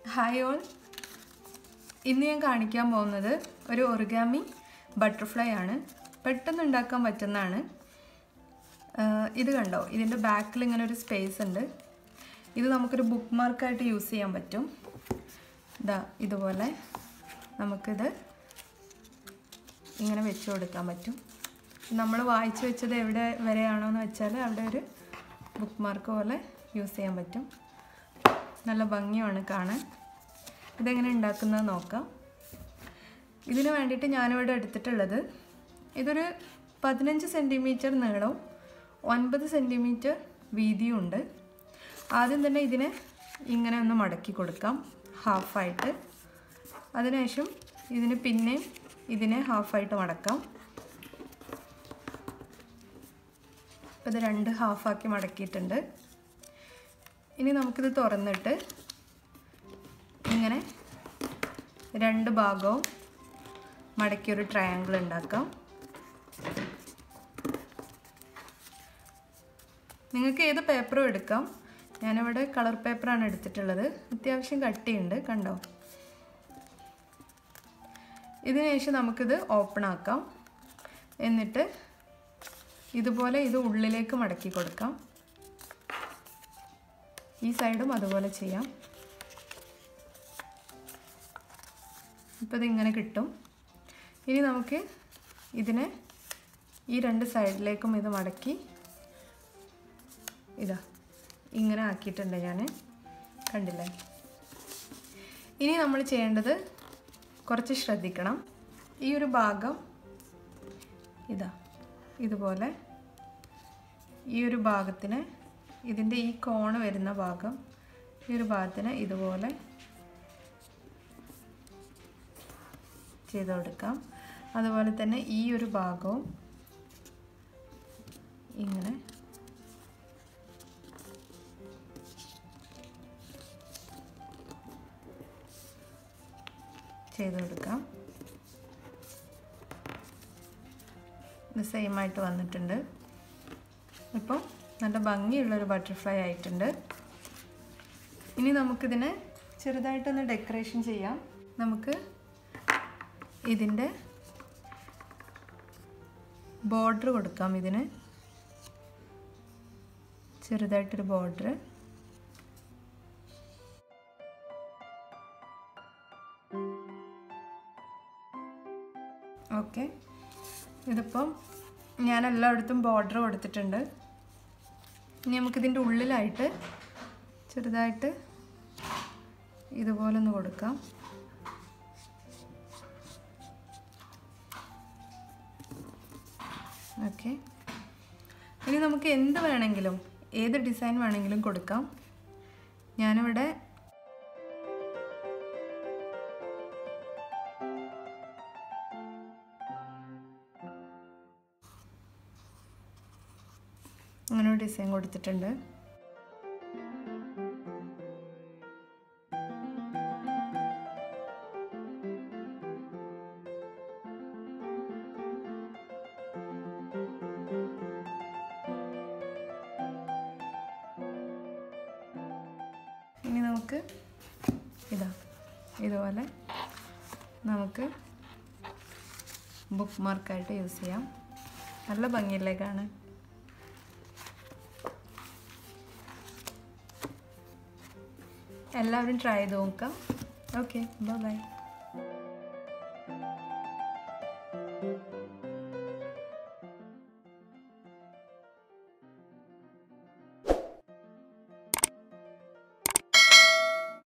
hi all ഇന്ന് ഞാൻ കാണിക്കാൻ പോകുന്നത് ഒരു ഒറിഗാമി ബട്ടർഫ്ലൈ ആണ് പെട്ടെന്ന് ഉണ്ടാക്കാൻ പറ്റുന്നതാണ് ആഹ് ഇത് കണ്ടോ ഇതിൻ്റെ ബാക്കിൽ ഇങ്ങനെ ഒരു സ്പേസ് ഉണ്ട് ഇത് നമുക്കൊരു ബുക്ക് മാർക്കായിട്ട് യൂസ് ചെയ്യാൻ പറ്റും ഇതാ ഇതുപോലെ നമുക്കിത് ഇങ്ങനെ വെച്ച് കൊടുക്കാൻ പറ്റും നമ്മൾ വായിച്ചു വെച്ചത് എവിടെ വരെയാണോ എന്ന് വെച്ചാൽ അവിടെ ഒരു ബുക്ക് മാർക്ക് പോലെ യൂസ് ചെയ്യാൻ പറ്റും നല്ല ഭംഗിയാണ് കാണാൻ ഇതെങ്ങനെ ഉണ്ടാക്കുന്നത് നോക്കാം ഇതിന് വേണ്ടിയിട്ട് ഞാനിവിടെ എടുത്തിട്ടുള്ളത് ഇതൊരു പതിനഞ്ച് സെൻറ്റിമീറ്റർ നീളവും ഒൻപത് സെൻറ്റിമീറ്റർ വീതിയും ഉണ്ട് ആദ്യം തന്നെ ഇതിനെ ഇങ്ങനെ ഒന്ന് മടക്കി കൊടുക്കാം ഹാഫായിട്ട് അതിനുശേഷം ഇതിന് പിന്നെയും ഇതിനെ ഹാഫായിട്ട് മടക്കാം അപ്പോൾ ഇത് രണ്ട് ഹാഫാക്കി മടക്കിയിട്ടുണ്ട് ഇനി നമുക്കിത് തുറന്നിട്ട് ഇങ്ങനെ രണ്ട് ഭാഗവും മടക്കി ഒരു ട്രയാങ്കിൾ ഉണ്ടാക്കാം നിങ്ങൾക്ക് ഏത് പേപ്പറും എടുക്കാം ഞാനിവിടെ കളർ പേപ്പറാണ് എടുത്തിട്ടുള്ളത് അത്യാവശ്യം കട്ടിയുണ്ട് കണ്ടോ ഇതിന് ശേഷം നമുക്കിത് ഓപ്പൺ ആക്കാം എന്നിട്ട് ഇതുപോലെ ഇത് ഉള്ളിലേക്ക് മടക്കി കൊടുക്കാം ഈ സൈഡും അതുപോലെ ചെയ്യാം ഇപ്പോൾ ഇതിങ്ങനെ കിട്ടും ഇനി നമുക്ക് ഇതിനെ ഈ രണ്ട് സൈഡിലേക്കും ഇത് മടക്കി ഇതാ ഇങ്ങനെ ആക്കിയിട്ടുണ്ട് ഞാൻ കണ്ടില്ലേ ഇനി നമ്മൾ ചെയ്യേണ്ടത് കുറച്ച് ശ്രദ്ധിക്കണം ഈ ഒരു ഭാഗം ഇതാ ഇതുപോലെ ഈ ഒരു ഭാഗത്തിന് ഇതിൻ്റെ ഈ കോണ് വരുന്ന ഭാഗം ഈ ഒരു ഭാഗത്തിന് ഇതുപോലെ ചെയ്ത് കൊടുക്കാം അതുപോലെ തന്നെ ഈ ഒരു ഭാഗവും ഇങ്ങനെ ചെയ്ത് കൊടുക്കാം ഇത് സെയിം ആയിട്ട് വന്നിട്ടുണ്ട് ഇപ്പോൾ നല്ല ഭംഗിയുള്ളൊരു ബട്ടർഫ്ലൈ ആയിട്ടുണ്ട് ഇനി നമുക്കിതിനെ ചെറുതായിട്ടൊന്ന് ഡെക്കറേഷൻ ചെയ്യാം നമുക്ക് ഇതിൻ്റെ ബോർഡർ കൊടുക്കാം ഇതിന് ചെറുതായിട്ടൊരു ബോർഡർ ഓക്കെ ഇതിപ്പം ഞാൻ എല്ലായിടത്തും ബോർഡർ കൊടുത്തിട്ടുണ്ട് ഇനി നമുക്കിതിൻ്റെ ഉള്ളിലായിട്ട് ചെറുതായിട്ട് ഇതുപോലെ ഒന്ന് കൊടുക്കാം ഓക്കെ ഇനി നമുക്ക് എന്ത് വേണമെങ്കിലും ഏത് ഡിസൈൻ വേണമെങ്കിലും കൊടുക്കാം ഞാനിവിടെ അങ്ങനെ ഒരു ഡിസൈൻ കൊടുത്തിട്ടുണ്ട് ഇനി നമുക്ക് ഇതാ ഇതുപോലെ നമുക്ക് ബുക്ക് മാർക്കായിട്ട് യൂസ് ചെയ്യാം നല്ല ഭംഗിയല്ലേ കാണാൻ എല്ലാവരും ട്രൈ ചെയ്ത് നോക്കാം ഓക്കെ ബൈ